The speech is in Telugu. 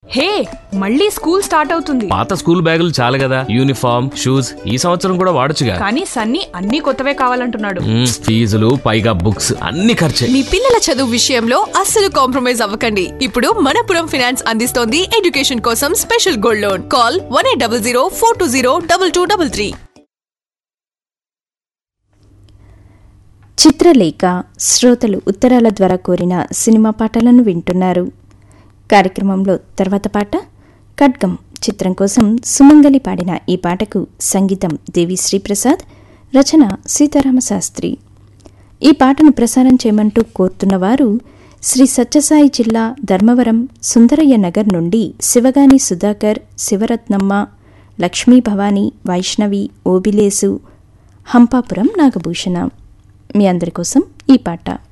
హే మళ్ళీ స్కూల్ స్టార్ట్ అవుతుంది పాత స్కూల్ బ్యాగులు చాలు కదా యూనిఫామ్ షూస్ ఈ సంవత్సరం కూడా వాడొచ్చుగా కానీ సన్నీ అన్ని కొత్తవే కావాలంటున్నాడు మ్మ్, ఫీజులు పైగా బుక్స్ అన్ని ఖర్చే మీ పిల్లల చదువు విషయంలో అస్సలు కాంప్రమైజ్ అవ్వకండి ఇప్పుడు మనపురం ఫినాన్స్ అందిస్తోంది ఎడ్యుకేషన్ కోసం special gold loan call one eight double zero four two zero double two double three Chitralekha శ్రోతలు ఉత్తరాల ద్వారా కోరిన సినిమా పాటలను వింటున్నారు కార్యక్రమంలో తర్వాత పాట ఖడ్గం చిత్రం కోసం సుమంగలి పాడిన ఈ పాటకు సంగీతం దేవి శ్రీప్రసాద్ రచన సీతారామ శాస్త్రి ఈ పాటను ప్రసారం చేయమంటూ కోరుతున్నవారు శ్రీ సత్యసాయి జిల్లా ధర్మవరం సుందరయ్య నగర్ నుండి శివగాని సుధాకర్ శివరత్నమ్మ లక్ష్మీ భవానీ వైష్ణవి ఓబిలేసు హంపాపురం నాగభూషణ మీ అందరి కోసం ఈ పాట